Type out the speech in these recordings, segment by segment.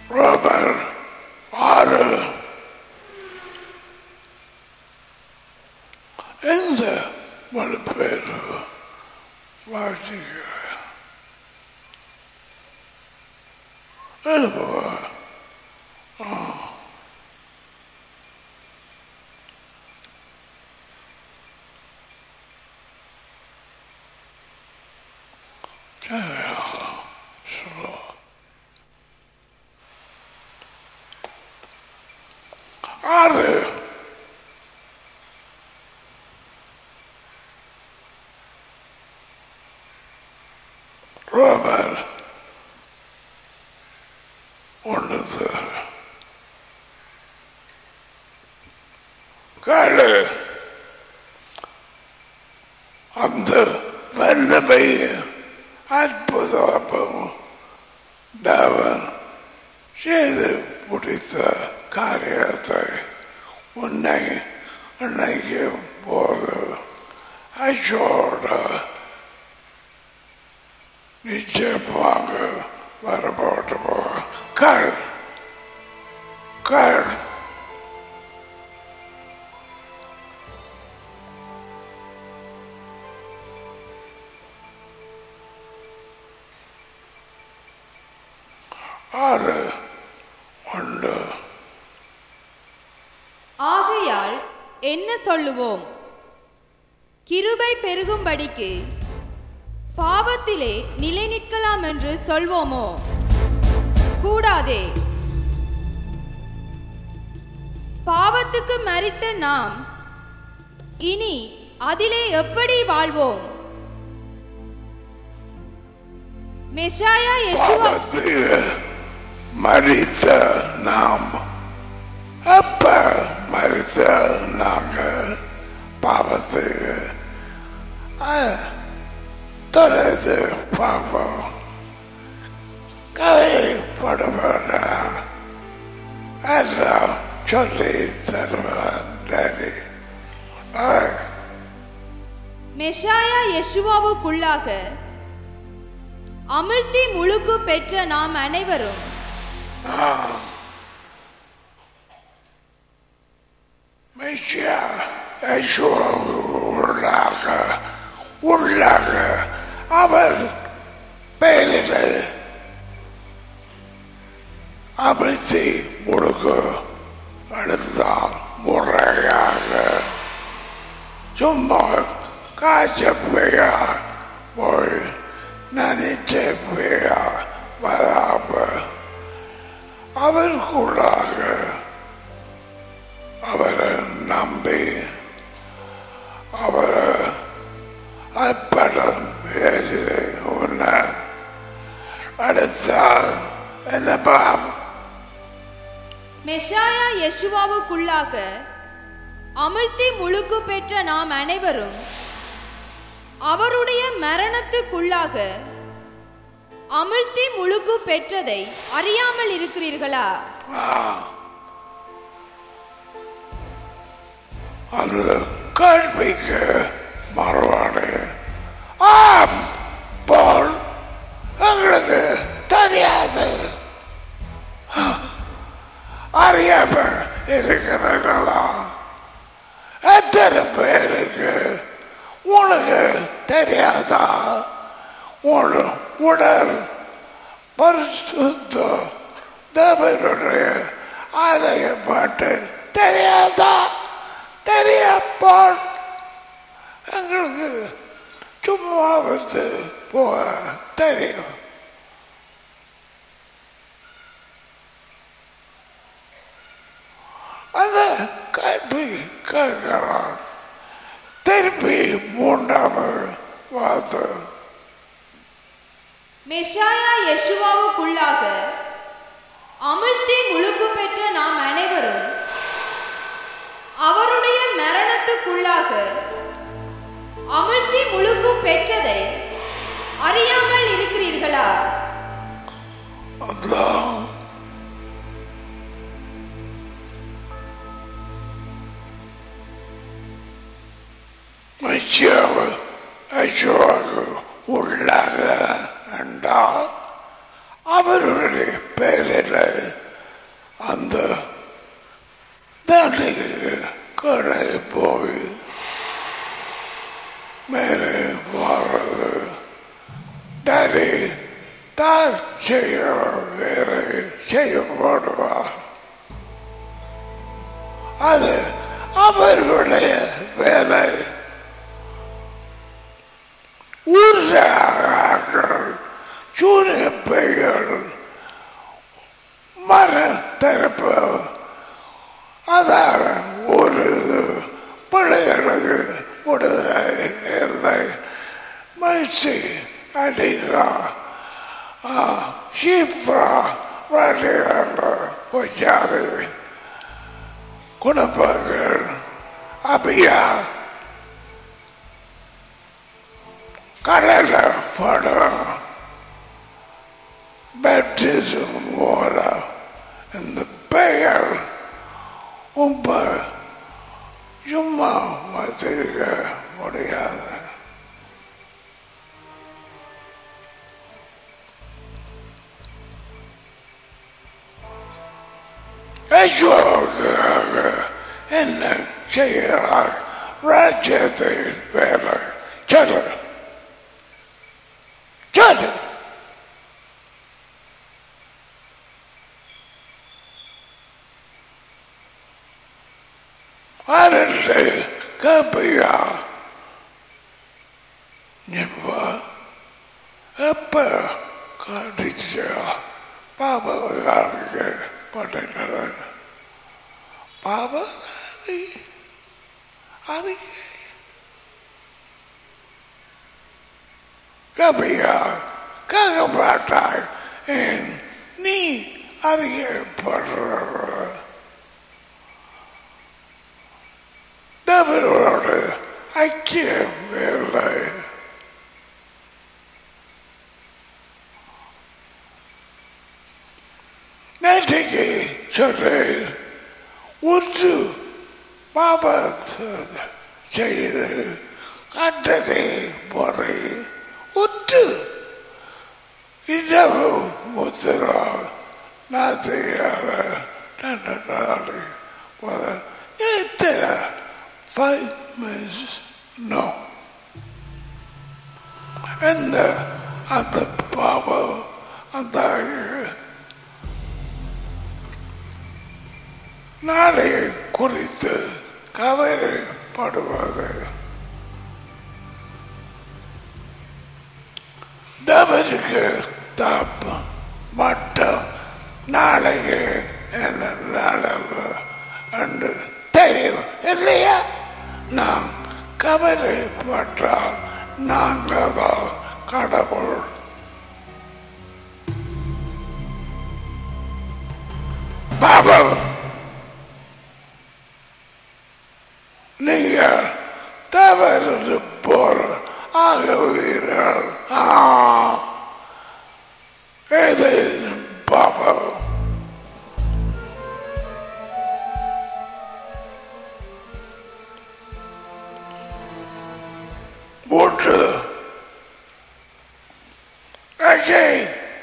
ரோமர் ஆறு எந்த மொழிபெயர்ப்பு வாசிக்கிறேன் எழுப்புவா ஆறு ரோமர் ஒன்று கேளு அந்த வல்லமை அற்புதமும் தேவன் செய்து முடித்த காரியத்தை உன்னை நினைக்கும் போது அச்சோட நிச்சயமாக வரப்போட்டு போக கள் கள் ஆறு ஒன்று ஆகையால் என்ன சொல்லுவோம் கிருபை பெருகும்படிக்கு பாவத்திலே நிலை நிற்கலாம் என்று சொல்வோமோ கூடாதே பாவத்துக்கு மரித்த நாம் இனி அதிலே எப்படி வாழ்வோம் மெஷாயா யெஷுவா பாவத்துக்கு மறித்த நாம் அப்ப மறித்த நாங்க பாவத்துக்கு அஹ், தொடர்ந்து பார்ப்போம் கவலைப்படப்பட எல்லாம் சொல்லி தருவான் டாடி அஹ், மெஷாயா யெஷுவாவுக்குள்ளாக அமிழ்த்தி முழுக்கு பெற்ற நாம் அனைவரும் மெய்யா யேசுவாவுக்கு உள்ளாக உள்ளாக அவர் பெயரில் அமைத்தி முழுக்க அடுத்தால் முறையாக சும்மா காய்ச்ச பெய்யா போய் நனைச்ச பெய்யா வராம அவருக்குள்ளாக அவரை நம்பி அவரை அற்படம் பேசி உன்னை அடுத்தால் என்ன பாவம் மெஷாயா யெஷுவாவுக்குள்ளாக அமிழ்த்தி முழுக்கு பெற்ற நாம் அனைவரும் அவருடைய மரணத்துக்குள்ளாக அமிழ்த்தி முழுக்கு பெற்றதை அறியாமல் இருக்கிறீர்களா அந்த கல்விக்கு மறுவாடு ஆம் போல் எங்களுக்கு தெரியாது அறியாம இருக்கிறீர்களா எத்தனை பேருக்கு உனக்கு தெரியாதா உன் உடல் பரிசுத்த தேவனுடைய ஆலயப்பாட்டு தெரியாதா தெரியாப்பால் எங்களுக்கு சும்மா வந்து போக தெரியும் அத கல்வி கேட்கிறான் திருப்பி மூன்றாவது வார்த்தை மெஷாயா யெஷுவாவுக்குள்ளாக அமிழ்த்தி முழுக்கு பெற்ற நாம் அனைவரும் அவருடைய மரணத்துக்குள்ளாக அமிழ்த்தி முழுக்கு பெற்றதை அறியாமல் இருக்கிறீர்களா அதான் மெச்சியாவு அச்சுவாக்கு உள்ளாக என்றால் அவருடைய பேரில் அந்த தண்ணிக்கு கடை போய் மேலே வர்றது டேடி தான் செய்ய வேலை செய்யப்படுவார் அது அவர்களுடைய வேலை ஊர்ஜாக்கள் சூரிய பெயர் மர திறப்பு அதார ஒரு பிள்ளைகளுக்கு விடுதலை இல்லை மகிழ்ச்சி அடிக்கிறா ஷீப்ரா வழிகள் பொய்யாறு குடும்பங்கள் அபியா கடல படம் பேப்டிசம் போல இந்த பெயர் ரொம்ப சும்மா வச்சிருக்க முடியாது ஈஸ்வரனுக்காக என்ன செய்கிறார் ராஜ்யத்தை வேலை சொல்லு சொல்லு அரசு கப்பியா நிப்பா எப்ப காட்டிச்சா பாபாவுக்கு பண்ணிட்டாங்க பாபாரி அறிக்கை கபியா கேட்க மாட்டாய் ஏன் நீ அறியப்படுற தேவனோட ஐக்கியம் இல்லை நேற்றைக்கு சொன்னேன் ஒன்று பாபத்தை செய்து கண்டனை முறை ஒன்று இரவு முத்திரா நாத்தியாக நல்ல நாளை எத்தனை ஃபைவ் மினிட்ஸ் நோ எந்த அந்த பாவம் அந்த நாளை குறித்து கவலைப்படுவது தவறுக்கு தாப்பம் மட்டும் நாளைக்கு என்ன நடவு என்று தெரியும் இல்லையா நாம் கவலைப்பட்டால் நாங்கள் தான் கடவுள் பாபம் நீங்க தவறு போல் ஆகுவீர்கள் ஆ இது பாபம் மூன்று again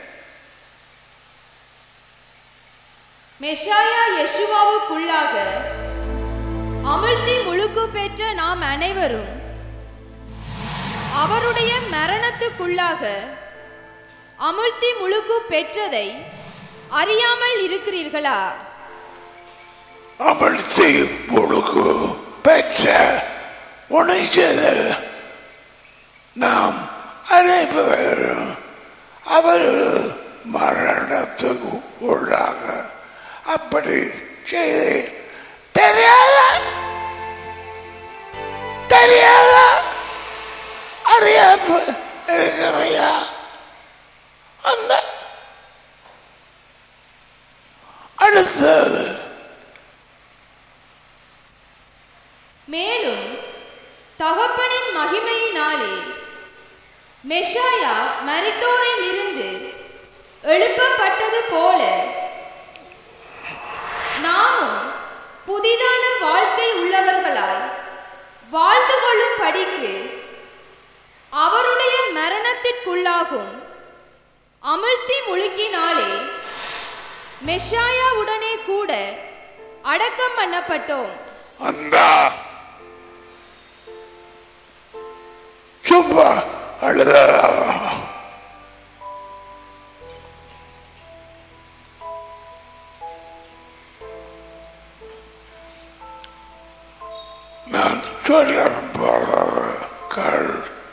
மெஷாயா யெஷுவாவுக்குள்ளாக அமிழ்த்தி முழுக்கு பெற்ற நாம் அனைவரும் அவருடைய மரணத்துக்குள்ளாக அமிழ்த்தி முழுக்கு பெற்றதை அறியாமல் இருக்கிறீர்களா அமர்த்தி முழுக்கு பெற்ற உணைச்சது நாம் அனைவரும் அவர் மரணத்துக்கு உள்ளாக அப்படி செய்து தெரியாதா தெரியாதா அறியாம இருக்கிறையா அந்த அடுத்தது மேலும் தகப்பனின் மகிமையினாலே மெஷாயா மரித்தோரில் இருந்து எழுப்பப்பட்டது போல நாமும் புதிதான வாழ்க்கை உள்ளவர்களாய் வாழ்ந்து கொள்ளும் படிக்கு அவருடைய மரணத்திற்குள்ளாகும் அமிழ்த்தி முழுக்கினாலே மெஷாயாவுடனே கூட அடக்கம் பண்ணப்பட்டோம் அந்த சும்மா அழுத நான் சொல்ல போறவர்கள்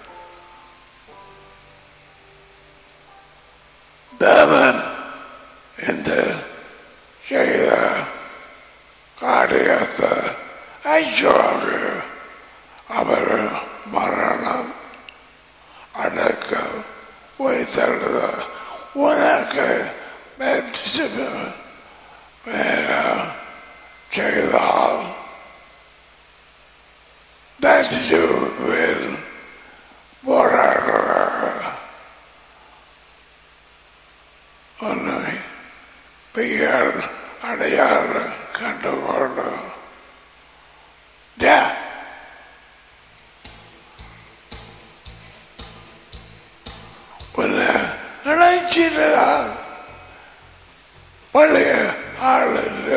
தேவன் இந்த செய்த காரியத்தை ஐஸ்வர்ய அவர் மரணம் அடக்க வைத்தழுத உனக்கு வேற செய்தால் that you will போராடுற உன்னை பெயர் அடையாள கண்டுகொள்ள Yeah. உன்னை நினைச்சிடார் பழைய ஆள்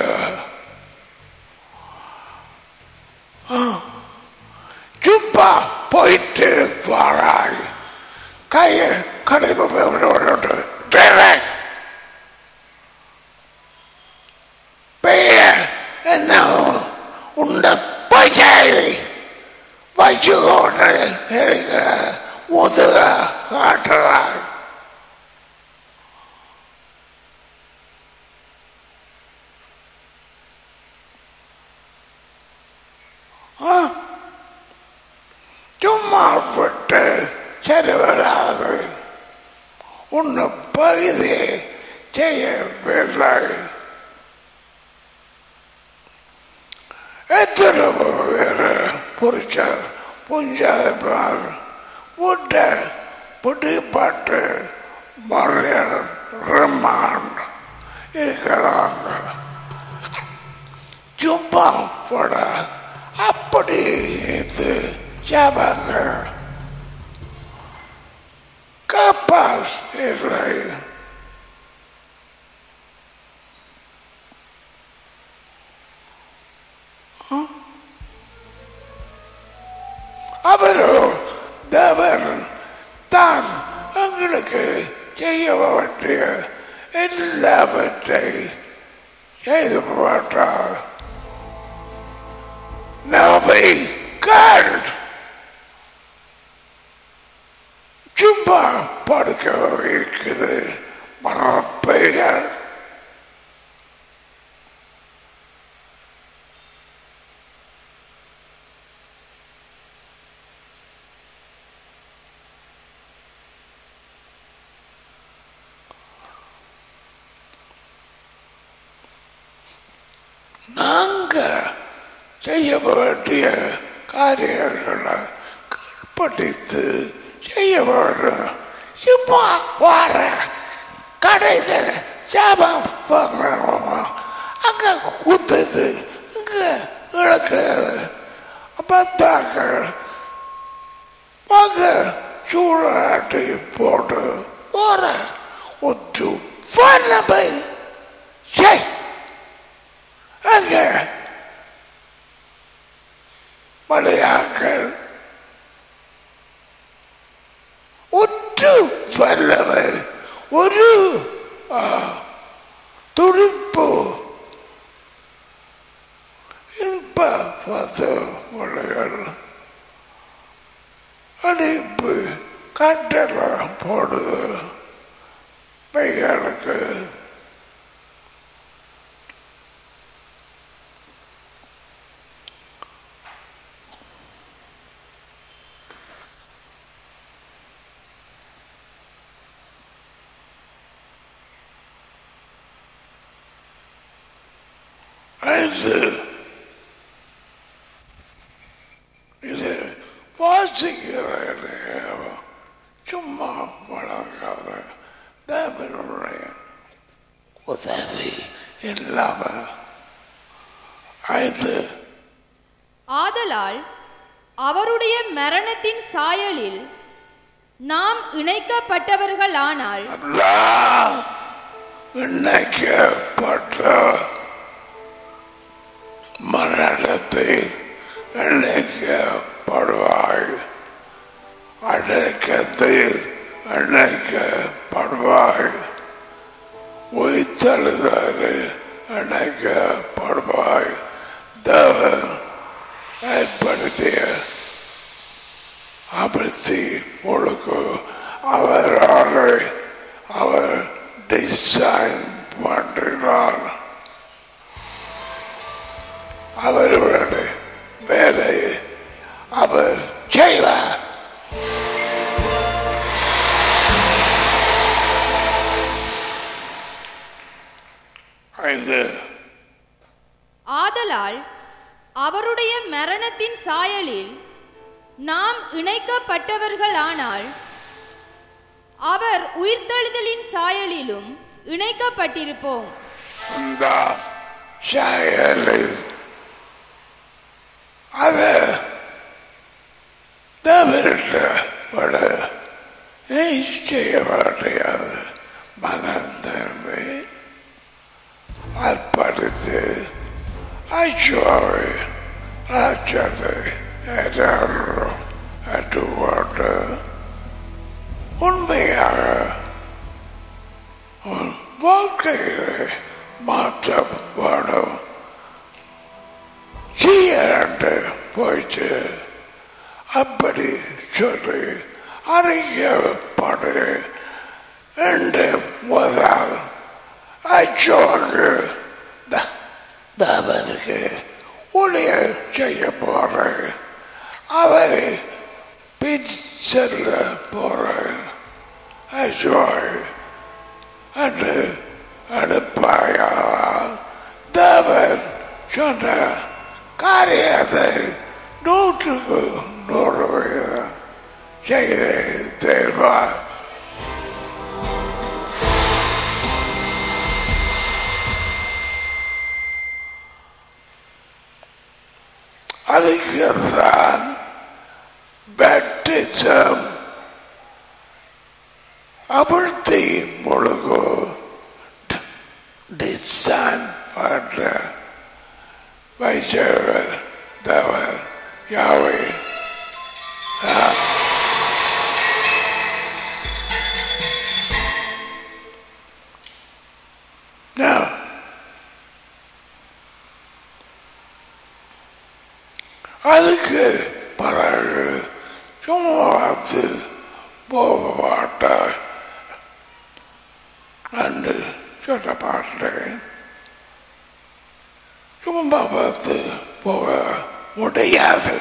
சும்மா போயிட்டு வாராய் கையை கடைபிடித்து பெயர் என்ன உண்ட பைசாயி வச்சு கொண்டு இருக்க முதுக காட்டுறாய் ஆ சும்மா விட்டு சரி வராது உன்னை பகுதி செய்யவில்லை எத்தனை பேர் புரிச்சார் புஞ்சாதிப்பார் விட்ட பிடிப்பட்டு மறையர் ரிமாண்ட் இருக்கிறாங்க சும்மா போட அப்படி இது ஜாபாங்க கப்பால் இல்லை அவரோ தேவன் தான் எங்களுக்கு செய்ய வேண்டிய எல்லாவற்றை செய்து போட்டார் நாமை கால் சும்மா படுக்க வைக்குது மரப்பைகள் நாங்க செய்ய வேண்டிய காரியங்களை கற்பழித்து செய்ய வேண்டும் சும்மா வார கடையில் சாபம் வாங்குறோம் அங்க குத்துது இங்க இழக்குது பத்தாக்கள் வாங்க சூழாட்டி போட்டு போற ஒத்து வல்லமை செய் அங்க மலையாக்கள் ஒற்று வல்லமை ஒரு ஆ, துடிப்பு இன்ப பது மொழிகள் அடிப்பு கட்டளம் போடுது பைகளுக்கு இது இது வாசிக்கிற நேரம் சும்மா வளர்க்காத தேவனுடைய உதவி இல்லாம இது ஆதலால் அவருடைய மரணத்தின் சாயலில் நாம் இணைக்கப்பட்டவர்களானால் நான் இணைக்கப்பட்ட மரணத்தில் இணைக்கப்படுவாய் அடக்கத்தில் இணைக்கப்படுவாய் உயிர்த்தெழுதலில் இணைக்கப்படுவாய் தேவன் ஏற்படுத்திய அபிவிருத்தி முழுக்கு அவரால் அவர் டிசைன் பண்ணுகிறார் அவர்களுடைய வேலையை அவர் செய்வார் ஐந்து ஆதலால் அவருடைய மரணத்தின் சாயலில் நாம் இணைக்கப்பட்டவர்களானால் அவர் உயிர்த்தெழுதலின் சாயலிலும் இணைக்கப்பட்டிருப்போம் இந்த செயலில் அது தவிர்த்து விட செய்ய வேண்டியது மனம் திரும்பி அர்ப்பணித்து ஐஸ்வரி ராஜ்யத்தை ஏதாலும் ஏற்றுக்கொண்டு உண்மையாக உன் வாழ்க்கையிலே மாற்றம் வேணும் சீரண்டு போயிட்டு அப்படி சொல்லி அறிக்கப்படு என்று முதல் அச்சோக்கு அவருக்கு ஊழிய செய்ய போறேன் அவரை பின் செல்ல போறேன் அச்சோய் என்று அடுப்பாயா தேவன் சொன்ன காரியத்தை நூற்றுக்கு நூறு வீதம் செய்து தீர்வார் அதுக்குத்தான் பேப்டிசம் அமிழ்த்தி முழுகு டிசைன் பண்ற வைச்சவர் தவர் யாவை Now, அதுக்கு பிறகு சும்மா பார்த்து போக மாட்டார் என்று சொல்ல மாட்டேன் சும்மா பார்த்து போக முடியாது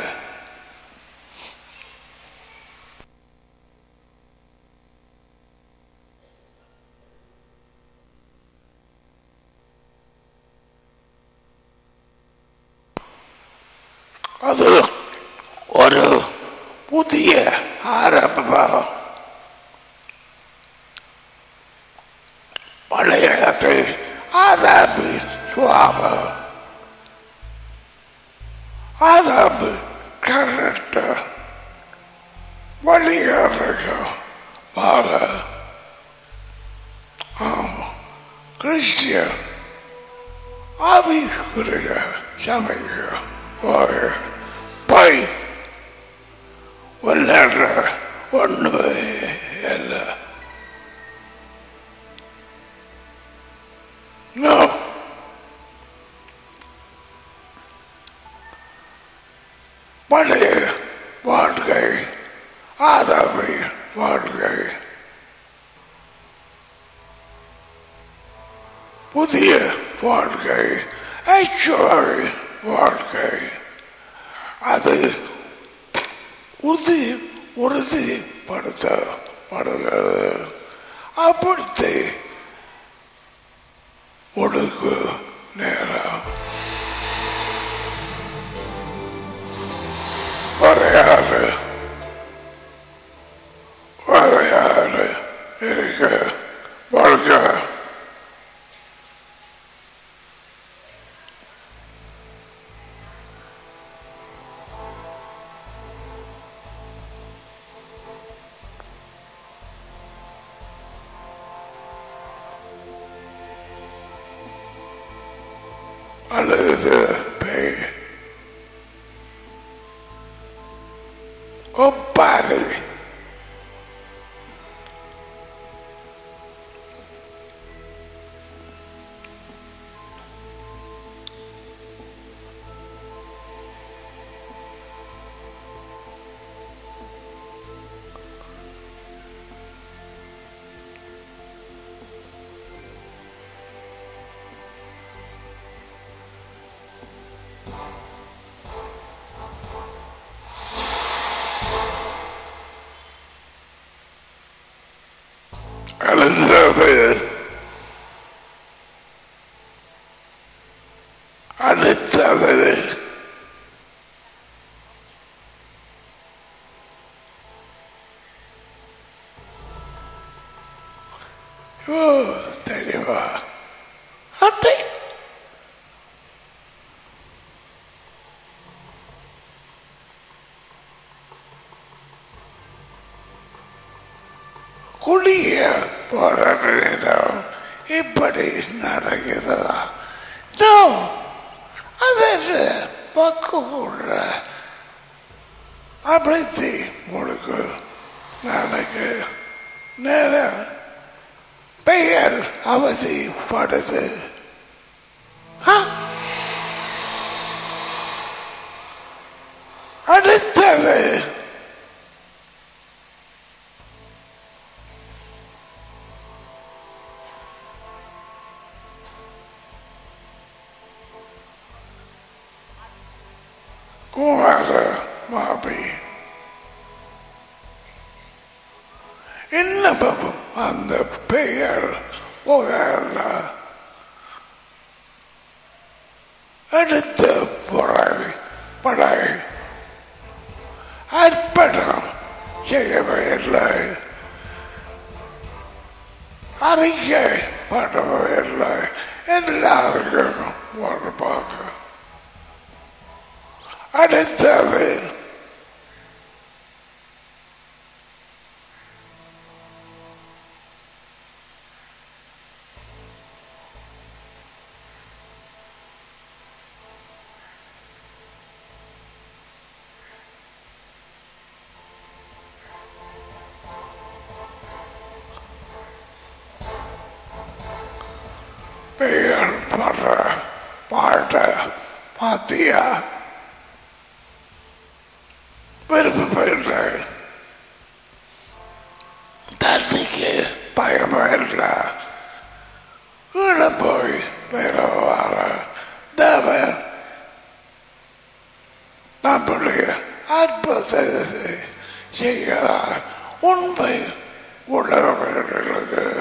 அது ஒரு புதிய ஆரம்பம் பழையத்தை ஆதாபு சுவாபம் ஆதாபு கரெக்ட வழிகாரக வாழ கிறிஸ்டியன் ஆவிக்குரிய சபைக்கு போய் போய் விளையாடுற ஒன்றுமே இல்லை No. பழைய வாழ்க்கை ஆதாமை வாழ்க்கை புதிய வாழ்க்கை ஐஸ்வரி வாழ்க்கை அது உறுதி உறுதிப்படுத்தப்படுகிறது அப்படித்து ஒடுக்கு நேரம் வரையாறு வரையாறு இருக்க வாழ்க்கை அல்லது பேய் ஒப்பாரு அல்லது அடுத்தது ஓ தெரியுமா அட்டை குடிய போற நேரம் இப்படி நடக்குதா நோ அது பக்குள்ள அப்படி முழுக்கு நாளைக்கு நேரம் பெயர் அவதிப்படுது ஆ? அடுத்தது குமார மாபி இன்னமும் அந்த பெயர் புகழ அடுத்த புறை படை அர்ப்பணம் செய்யவில்லை அறிக்கைப்படவில்லை எல்லாருக்கும் ஒரு பார்க்க அடுத்தது பெயர் படுற பாட்டை பாத்தியா விருப்பமில்லை தண்ணிக்கு பயமில்லை வீடு போய் பெற வர தேவன் நம்முடைய அற்புதத்தை செய்கிறார் உண்மை உள்ளவர்களுக்கு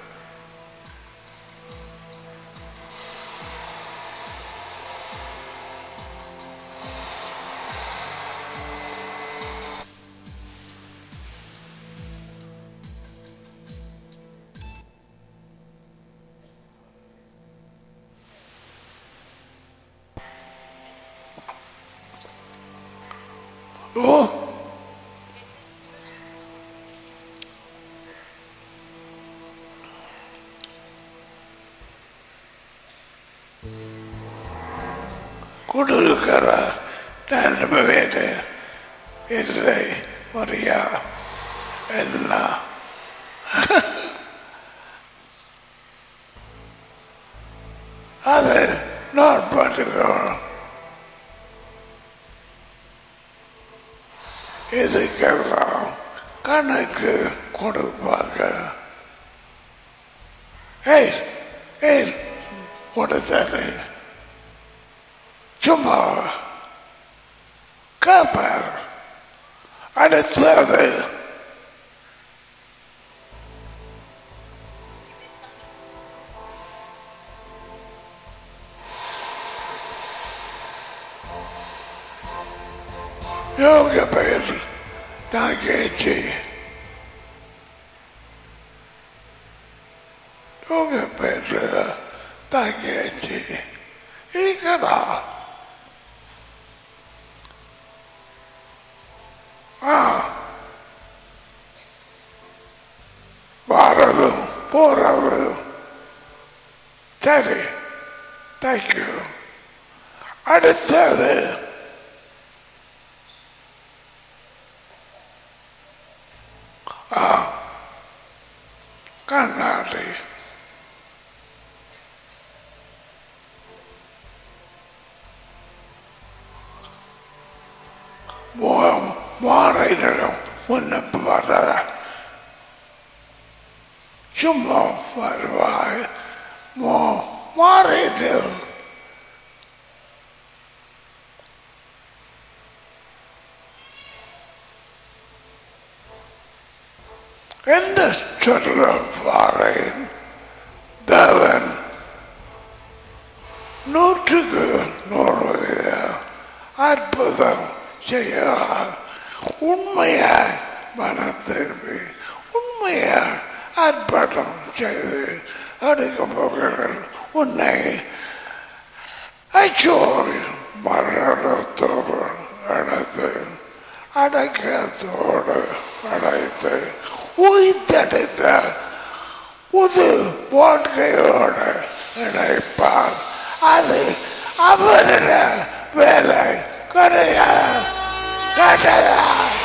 ஓ கொடுக்கிற நன்மை வேறு இல்லை முறையா எல்லாம் அதை நோட் பண்ணிக்கணும் இதுக்கெல்லாம் கணக்கு கொடுப்பாங்க ஏய் ஏய் கொடுத்தாரு சும்மா கேப்பார் அடுத்தது யோக பெயர் தாங்கேச்சி யோக பெயர் தாங்கேச்சி இருக்கடா ஆ வாரதும் போறதும் சரி தேங்க்யூ அடுத்தது ஆ, கண்ணாடி முகம் மாறிடும் முன்ன வர சும்மா வருவாய் மோ மாறிடும் என்ன சொல்ல வாரேன் தேவன் நூற்றுக்கு நூறு வீதம் அற்புதம் செய்கிறார் உண்மையாய் மனம் திரும்பி உண்மையாய் அற்புதம் செய்து அடுக்க போகிறீர்கள் உன்னை அச்சோறு மரணத்தோடு அடைத்து அடக்கத்தோடு அடைத்து உயிர்த்தடைத்த புது வாழ்க்கையோடு இணைப்பார் அது அவரோட வேலை கிடையாது கேட்டதா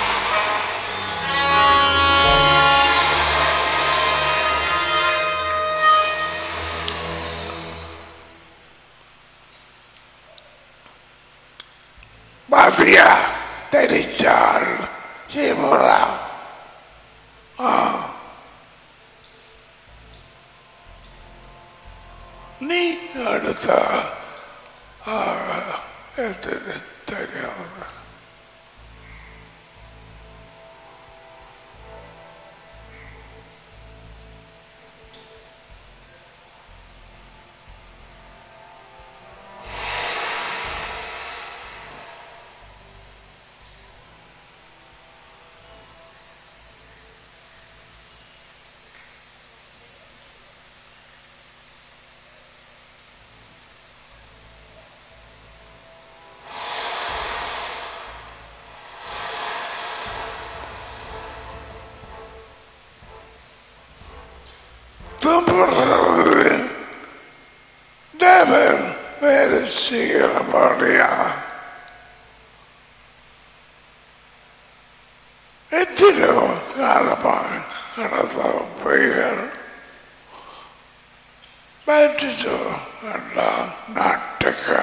மாஃபியா தெரிச்சால் சீமுரா நீ அடுத்த ஆ, எது தெரியாது தும்புறது தேவன் வேறு செய்கிறபடியா எத்தனையோ காலமாக நடந்த பெயர் பேட்டிச்சோ எல்லா நாட்டுக்கு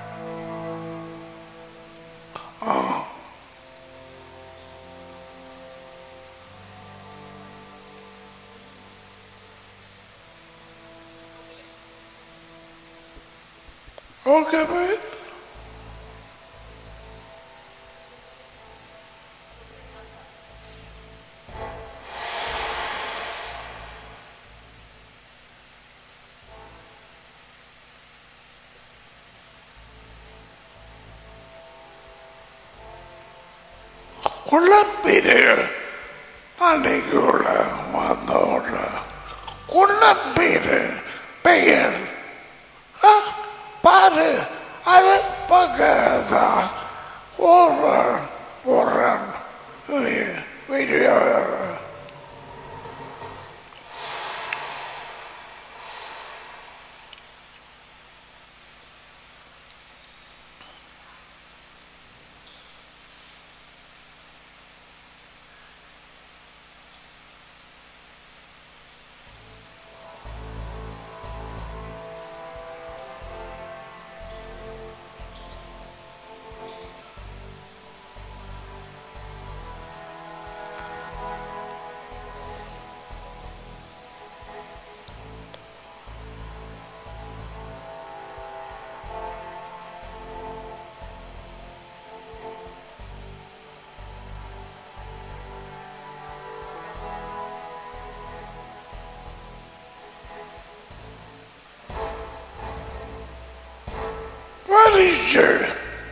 Okay, man. குழப்பிடு அன்னைக்குள்ள வந்தோட குழப்பிடு பெயர் ஆ, பாரு அது பக்கதா ஒரு ஒரு video What is your...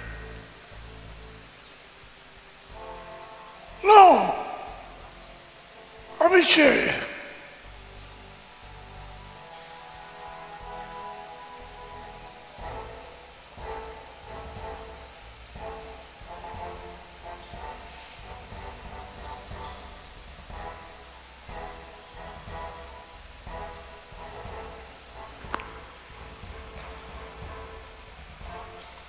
No. Let me see.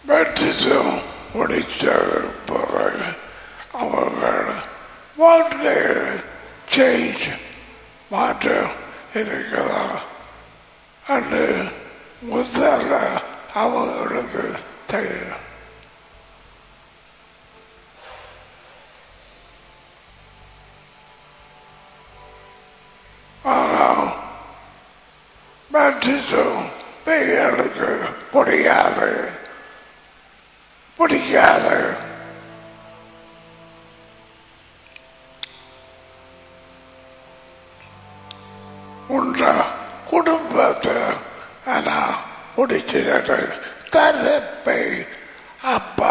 Baptism முடிச்ச பிறகு அவர்கள் வாழ்க்கை சேஞ்ச் மாற்றம் இருக்கிறதா என்று முதல்ல அவங்களுக்கு தெரியும் ஆனால் பேட்டிசம் பெய்களுக்கு பிடிக்காது பிடிக்காது உள்ள குடும்பத்தை நான் பிடிச்சிட்டு தரப்பை அப்பா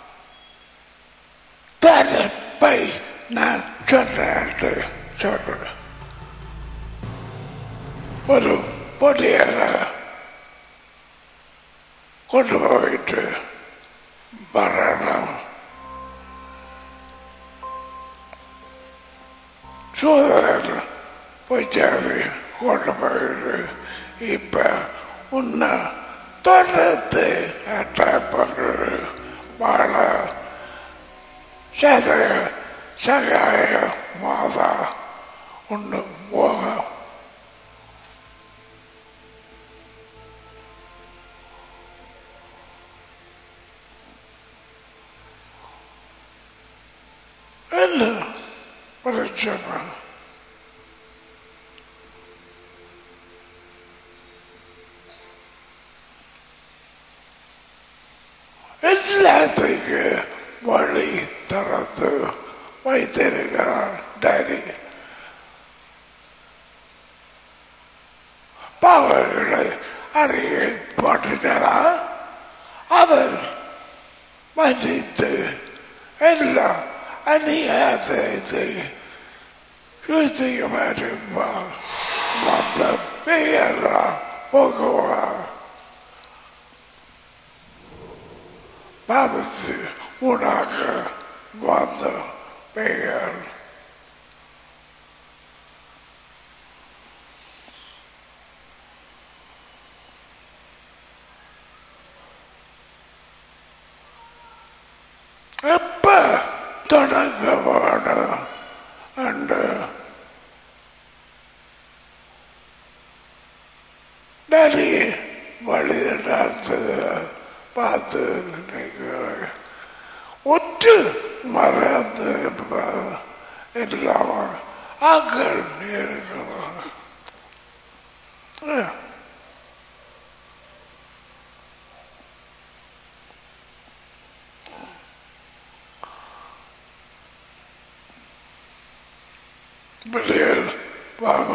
தரப்பை நான் சொன்னேன் சொல்றேன் ஒரு பொடியரை கொண்டு போயிட்டு வரணும் சோதனை போயிட்டாரு கொண்டு போயிட்டு இப்ப உன்னை தொடர்ந்து அட்டாக் பண்ணுறது வாழ சதய சகாய மாதா ஒன்று போகும் என்ன பிரச்சனை எல்லாத்துக்கு வழி திறந்து வைத்திருக்கிறார் டாடி பாவங்களை அறிய போட்டுட்டாரா அவர் மன்னித்து எல்லாம் அநியாயத்தை சுத்திகமாயிருப்பார் மற்ற பெயரா போகுவார் பாபத்து உனக வந்த பெயர் எப்ப தொடங்க வேணும் என்று நிறைய வழி நடத்தது பார்த்து நிற்கிறேன் ஒற்று மறந்து இல்லாம ஆக்கள் இருக்கிறாங்க பிள்ளைகள் வாங்க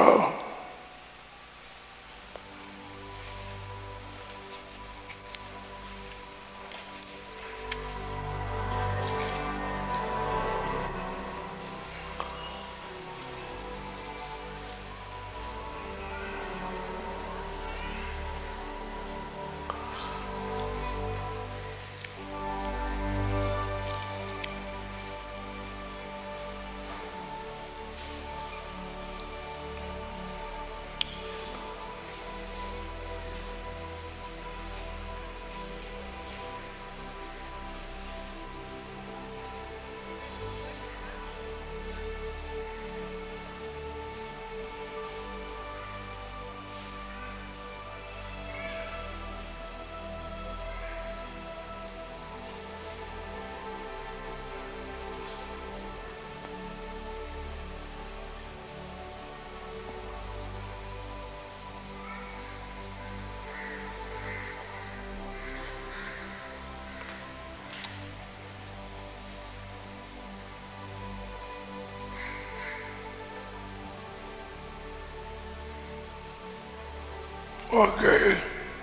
Okay.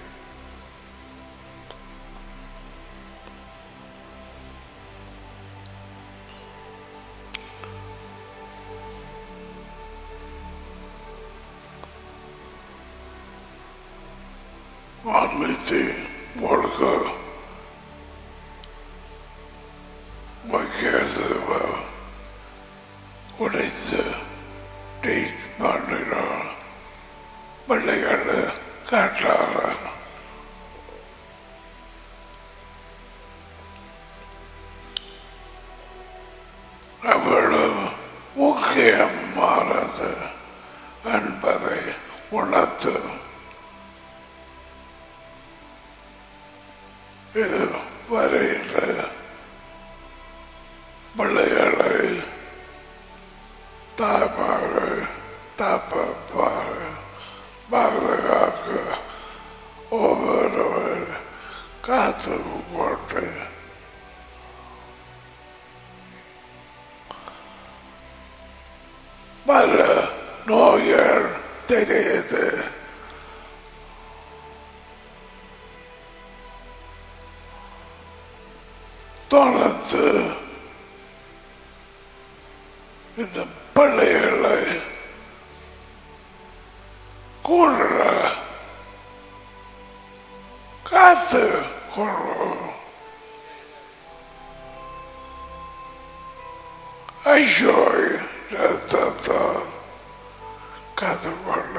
ஆன்மீகத்தை வாழ்க வைக்காத உடைத்து டீச் பண்ணுகிறான் பிள்ளைகள் காட்டார பார்த்து இது வரையில பிள்ளைகளை தாய்மாக தாப்பாக பாதுகாக்க ஒவ்வொருவர் காத்து போட்டு பல நோய்கள் தெரியுது தொடர்ந்து இந்த பிள்ளைகளை கூட காத்து கொள்ளும் ஐயோய் ரத்தத்தால் காத்து கொள்ள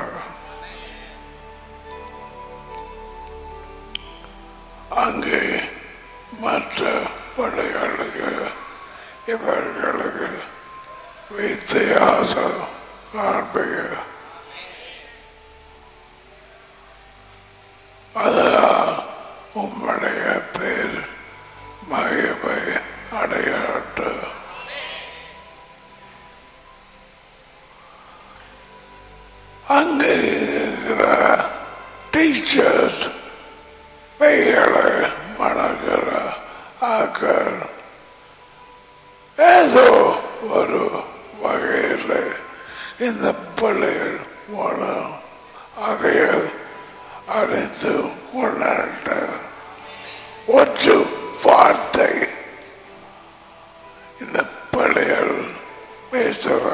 அங்கே மற்ற படைகளுக்கு இவர்களுக்கு வித்தியாசம் காண்பிக்க அதனால் உம்முடைய பேர் மகிமை அடையட்டு அங்கே இருக்கிற டீச்சர்ஸ் பெய்களை மணக்கிற ஆக்கள் ஏதோ ஒரு வகையில் இந்த பிள்ளைகள் மூலம் அதைய அறிந்து உணர்ந்த ஒரு வார்த்தை இந்த பிள்ளைகள் பேசுகிற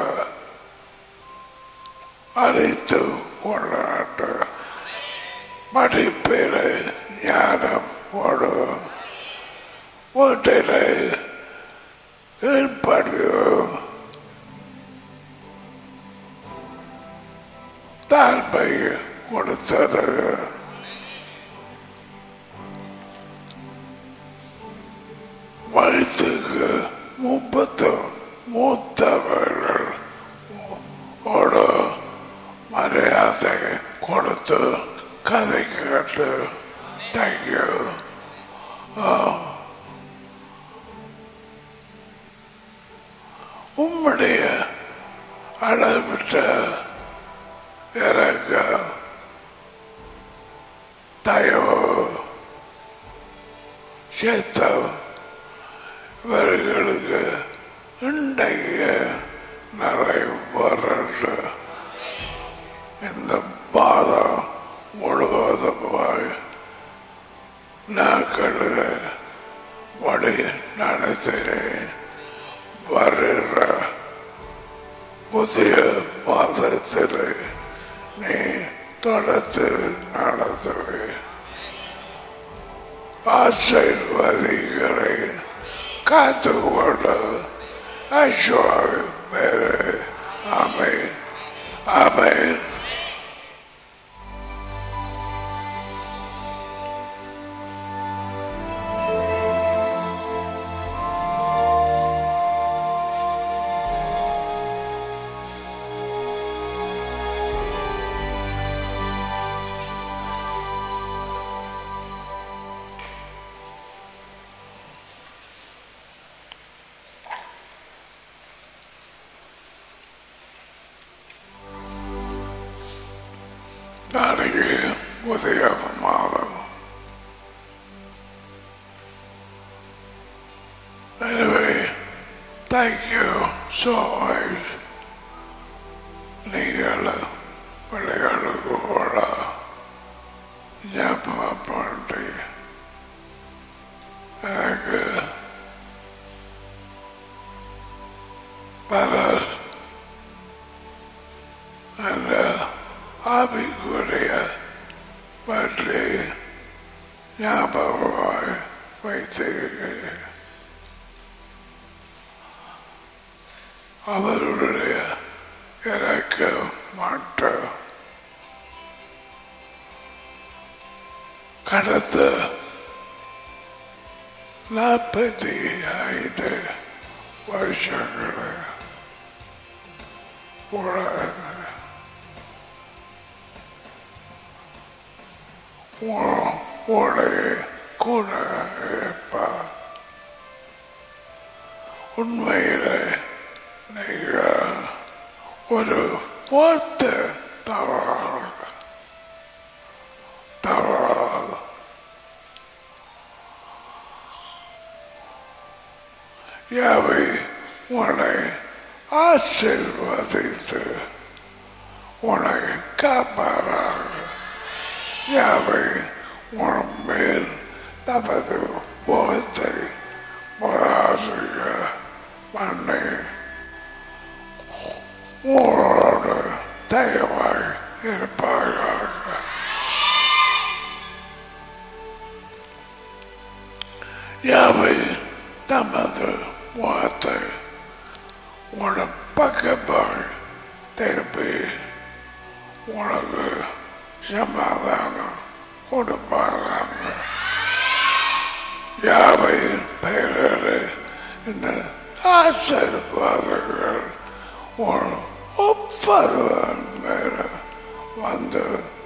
அறிந்து உணர்ந்த படிப்பில் ஞானம் ஒரு வீட்டில் கீழ்ப்படியும் தாழ்மை கொடுத்தது வயதுக்கு முப்பத்து மூத்தவர்கள் ஒரு மரியாதை கொடுத்து கதை கேட்டு தேங்க்யூ உம்முடைய அளவிட்ட இறங்க தயவு சேத்தம் இவர்களுக்கு இன்றைக்கு நிறைய வரட்டு இந்த பாதம் முழுவதுமாக நாட்கள் வழி நடத்துகிறேன் வருகிற புதிய மாதத்தில் நீ தொடர்ந்து நடத்துவே ஆசீர்வதிகளை காத்துக்கொண்டு ஐஸ்வர்ய பேரு அமை அமை நாளைக்கு புதிய மாதம் Anyway, thank you so much. நீங்கள் பிள்ளைகளுக்கு கூட ஞாபகம் பண்ணி எனக்கு பல அந்த ஆவிக்குரிய பற்றி ஞாபகமாக வைத்திருக்கிறேன் அவருடைய இறக்க மாட்ட கடந்த நாற்பத்தி ஐந்து வருஷங்களை கூட உடைய கூட இருப்பார் உண்மையிலே நீங்கள் ஒரு வார்த்தை தவறாக தவறாக யாவை உன்னை ஆசீர்வதித்து உன்னை காப்பாராக யாவை உன் மேல் தமது முகத்தை பராசிக்க பண்ணி உங்களோடு தயவாய் இருப்பாயாக யாவை தமது முகத்தை உன பக்கப்பாய் திருப்பி உனக்கு சமாதானம் கொடுப்பாராங்க யாவையின் பெயரில் இந்த ஆசீர்வாதங்கள் உன் ஒவ்வொருவன் மேல வந்து